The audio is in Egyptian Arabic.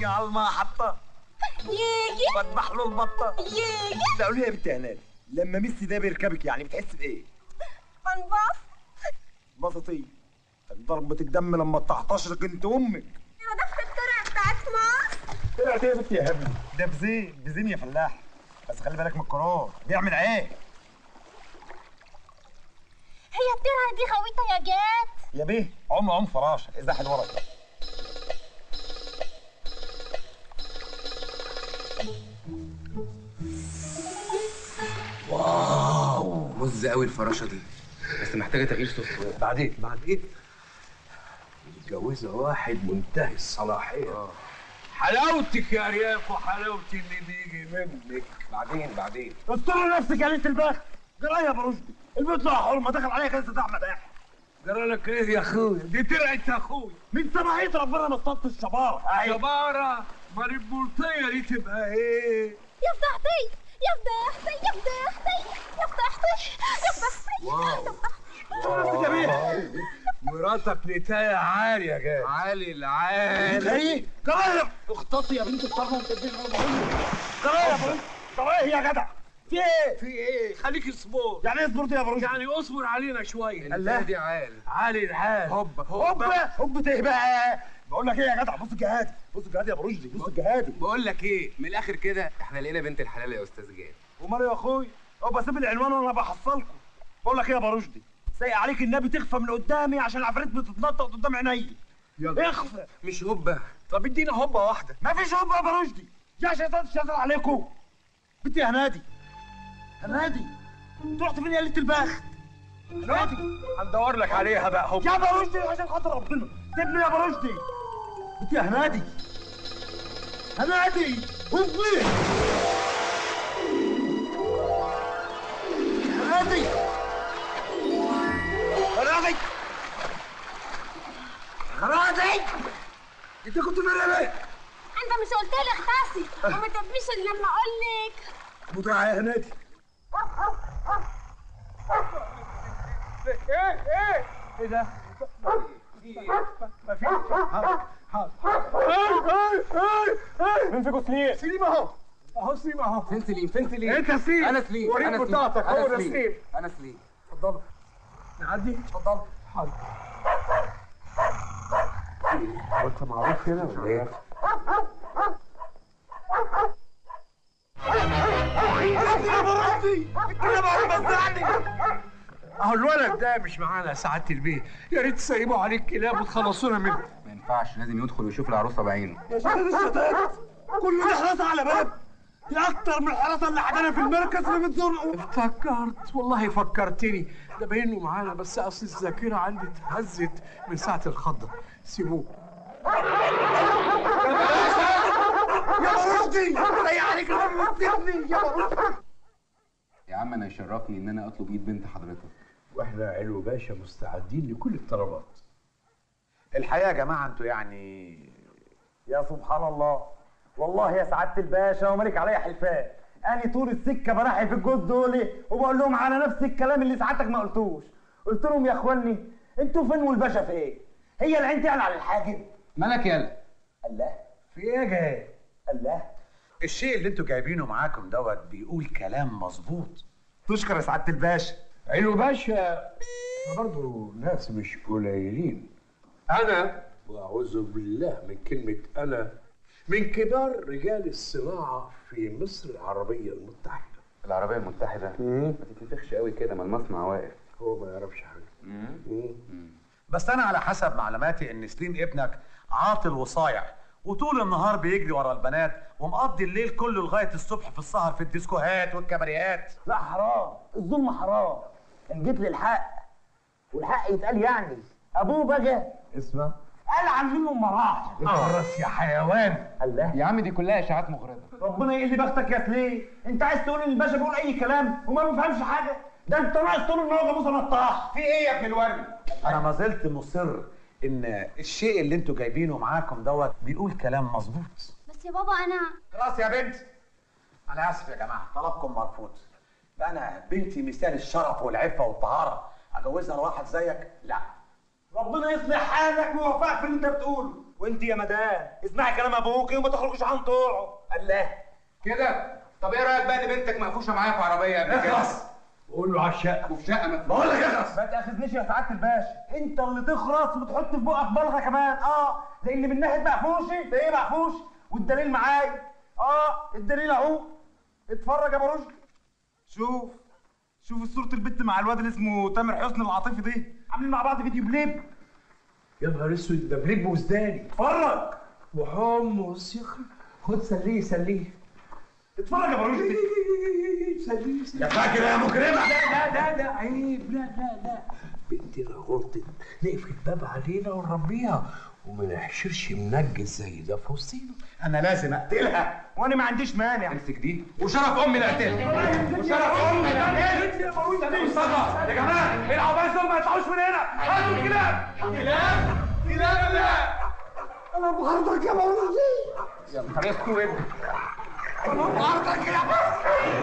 يجي على المحطة يجي بذبح له البطة يجي لا قولي يا بنت يا هنادي لما ميسي ده بيركبك يعني بتحس بايه؟ انباص بسطي ضربة الدم لما تحتشرك انت وامك انا ضفت الطرق بتاعت مصر طلعت ايه يا بنت يا هبل ده بزين بزين يا فلاح بس خلي بالك من القرار بيعمل ايه هي الترعه دي غويطه يا جات يا بيه عم عم فراشه ازاحد ورا مز قوي الفراشه دي بس محتاجه تغيير سوفت وير بعدين بعدين متجوزة واحد منتهي الصلاحية حلاوتك يا رياف وحلاوتي اللي بيجي منك بعدين بعدين استر نفسك يا ليله البخت جرايه يا برشدي البيت له حرمه دخل عليها كنزه احمد احمد جرى لك ايه يا اخويا دي ترعت اخويا من سماحيه ربنا ما اصطدت الشباره شبارة ما البلطية دي تبقى ايه يا فضحتي يا فضحتي يا فضحتي يا فضحتي يا فضحتي نفسك يا بيه مراتك نتاية عالية يا جاي عالي العالي ايه جرايه اختصي يا بنت الطرمه وانت بتجري جرايه يا برشدي طب ايه يا جدع في ايه في ايه خليك اصبر يعني ايه صبرت يا برشدي يعني اصبر علينا شوية الله دي عالي عالي الحال هوب هوب هوب ايه بقى بقول لك ايه يا جدع بص الجهادي بص الجهادي يا برشدي بص الجهادي بقول لك ايه من الاخر كده احنا لقينا بنت الحلال يا استاذ جاد ومال يا اخوي هو بسيب العنوان وانا بحصلكم بقول لك ايه يا برشدي سايق عليك النبي تخفى من قدامي عشان العفاريت بتتنطط قدام عيني يلا اخفى مش هوبه طب ادينا هوبة واحدة ما فيش هوب يا برشدي يا شيطان تشتغل عليكم بنتي يا هنادي هنادي انت رحت فين يا ليله البخت هنادي هندور لك عليها بقى هوبة يا برشدي عشان خاطر ربنا سيبني يا برشدي بنتي يا هنادي هنادي هوبي هنادي هنادي هنادي انت كنت فين يا بيه؟ انت مش قلت لي اختصي وما تبنيش الا لما اقول لك متعة يا هنادي ايه ايه ايه ده ما فيش حاضر حاضر مين فيكم سليم؟ سليم اهو اهو سليم اهو فين سليم فين سليم انت سليم انا سليم وريني انا سليم بطاقتك انا هو ده سليم سليم انا سليم اتفضل نعدي اتفضل حاضر وانت معروف هنا ولا ايه؟ اهو الولد ده مش معانا سعادة البيت يا ريت تسيبوا عليه الكلاب وتخلصونا منه ما ينفعش لازم يدخل ويشوف العروسه بعينه يا شباب الشتات كل دي حراسة على باب دي أكتر من الحراسة اللي عندنا في المركز اللي بتزورنا افتكرت والله فكرتني ده باين له معانا بس اصل الذاكره عندي اتهزت من ساعه الخضه سيبوه يا برشدي زي عليك لما بتسيبني يا برشدي يا عم انا يشرفني ان انا اطلب ايد بنت حضرتك واحنا علو باشا مستعدين لكل الطلبات الحقيقة يا جماعة انتوا يعني يا سبحان الله والله يا سعادة الباشا ومالك عليا حلفان أنا طول السكة براحي في الجوز دول وبقول لهم على نفس الكلام اللي سعادتك ما قلتوش قلت لهم يا اخواني انتوا فين والباشا فين؟ هي العين تعلى على الحاجب مالك يالا الله في ايه يا جاي الله الشيء اللي انتوا جايبينه معاكم دوت بيقول كلام مظبوط تشكر يا سعادة الباشا علو باشا احنا برضه ناس مش قليلين انا واعوذ بالله من كلمه انا من كبار رجال الصناعه في مصر العربيه المتحده العربيه المتحده ما تتنفخش قوي كده ما المصنع واقف هو ما يعرفش حاجه بس انا على حسب معلوماتي ان سليم ابنك عاطل وصايع وطول النهار بيجري ورا البنات ومقضي الليل كله لغايه الصبح في السهر في الديسكوهات والكباريهات لا حرام الظلم حرام ان جيت للحق والحق يتقال يعني ابوه بقى اسمع قال عن منه مراحل اخرس يا حيوان الله يا عم دي كلها اشاعات مغرضه ربنا يقل بختك يا سليم انت عايز تقول ان الباشا بيقول اي كلام وما بيفهمش حاجه ده انت ناقص تقول ان هو جاموسه نطاح في ايه يا ابن الورد انا ما زلت مصر ان الشيء اللي انتوا جايبينه معاكم دوت بيقول كلام مظبوط بس يا بابا انا خلاص يا بنت انا اسف يا جماعه طلبكم مرفوض لا انا بنتي مثال الشرف والعفه والطهاره اجوزها لواحد زيك لا ربنا يصلح حالك ويوفقك في اللي انت بتقوله وانت يا مدام اسمعي كلام ابوكي وما تخرجش عن طوعه الله كده طب ايه رايك بقى ان بنتك مقفوشه معايا في عربيه قبل كده اخلص قول له على الشقه وفي شقه ما بقول لك اخلص ما تاخذنيش يا سعاده الباشا انت اللي تخرس وتحط في بقك بلغه كمان اه لان من ناحيه معفوشي ده ايه معفوش والدليل معايا اه الدليل اهو اتفرج يا ابو رشدي شوف شوف صورة البت مع الواد اللي اسمه تامر حسني العاطفي دي عاملين مع بعض فيديو بليب يا نهار اسود ده بليب وزداني اتفرج وحمص يا اخي خد سليه سليه اتفرج يا ابو رشدي سليه سليه يا فاكر يا مجرمه لا لا لا عيب لا لا لا بنتنا غلطت نقفل الباب علينا ونربيها وما نحشرش منجس زي ده في وسطينا انا لازم اقتلها وانا ما عنديش مانع امسك دي وشرف امي اللي قتلها وشرف امي ده مصطفى يا جماعه العباية دول ما يطلعوش من هنا هاتوا الكلاب كلاب كلاب لا انا بغرضك يا ابو رشدي يا نهار اسود انا بغرضك يا بس